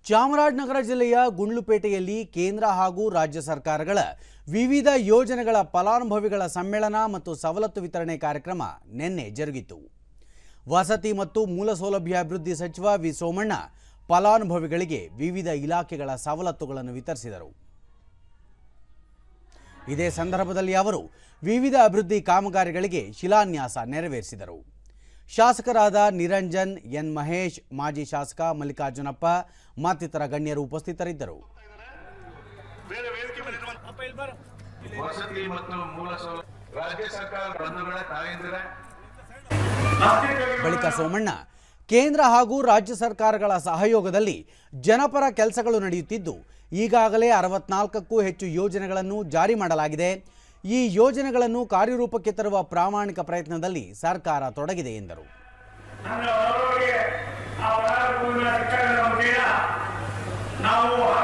ಚಾಮರಾಜನಗರ ಜಿಲ್ಲೆಯ ಗುಂಡ್ಲುಪೇಟೆಯಲ್ಲಿ ಕೇಂದ್ರ ಹಾಗೂ ರಾಜ್ಯ ಸರ್ಕಾರಗಳ ವಿವಿಧ ಯೋಜನೆಗಳ ಫಲಾನುಭವಿಗಳ ಸಮ್ಮೇಳನ ಮತ್ತು ಸವಲತ್ತು ವಿತರಣೆ ಕಾರ್ಯಕ್ರಮ ನಿನ್ನೆ ಜರುಗಿತು ವಸತಿ ಮತ್ತು ಮೂಲಸೌಲಭ್ಯ ಅಭಿವೃದ್ಧಿ ಸಚಿವ ವಿ ಸೋಮಣ್ಣ ಫಲಾನುಭವಿಗಳಿಗೆ ವಿವಿಧ ಇಲಾಖೆಗಳ ಸವಲತ್ತುಗಳನ್ನು ವಿತರಿಸಿದರು ಇದೇ ಸಂದರ್ಭದಲ್ಲಿ ಅವರು ವಿವಿಧ ಅಭಿವೃದ್ಧಿ ಕಾಮಗಾರಿಗಳಿಗೆ ಶಿಲಾನ್ಯಾಸ ನೆರವೇರಿಸಿದರು ಶಾಸಕರಾದ ನಿರಂಜನ್ ಎನ್ ಮಹೇಶ್ ಮಾಜಿ ಶಾಸಕ ಮಲ್ಲಿಕಾರ್ಜುನಪ್ಪ ಮತ್ತಿತರ ಗಣ್ಯರು ಉಪಸ್ಥಿತರಿದ್ದರು ಬೇರೆ ವೇದಿಕೆ ಮೇಲೆ ಇರುವಂತ ವಸತಿ ಮತ್ತು ಮೂಲ ಸೌಲಭ್ಯ ರಾಜ್ಯ ಸರ್ಕಾರ ಬಂಧುಗಳ ತಾಯಂದಿರ ಬಳಿಕ ಸೋಮಣ್ಣ ಕೇಂದ್ರ ಹಾಗೂ ರಾಜ್ಯ ಸರ್ಕಾರಗಳ ಸಹಯೋಗದಲ್ಲಿ ಜನಪರ ಕೆಲಸಗಳು ನಡೆಯುತ್ತಿದ್ದು ಈಗಾಗಲೇ ಅರವತ್ನಾಲ್ಕಕ್ಕೂ ಹೆಚ್ಚು ಯೋಜನೆಗಳನ್ನು ಜಾರಿ ಮಾಡಲಾಗಿದೆ ಈ ಯೋಜನೆಗಳನ್ನು ಕಾರ್ಯರೂಪಕ್ಕೆ ತರುವ ಪ್ರಾಮಾಣಿಕ ಪ್ರಯತ್ನದಲ್ಲಿ ಸರ್ಕಾರ ತೊಡಗಿದೆ ಎಂದರು ನನ್ನ ಅವರವರಿಗೆ ಆ ವರಾರಭೂಮಿಯ ಸಿಕ್ಕಾಗ ನಮ್ಮ ದೇಹ ನಾವು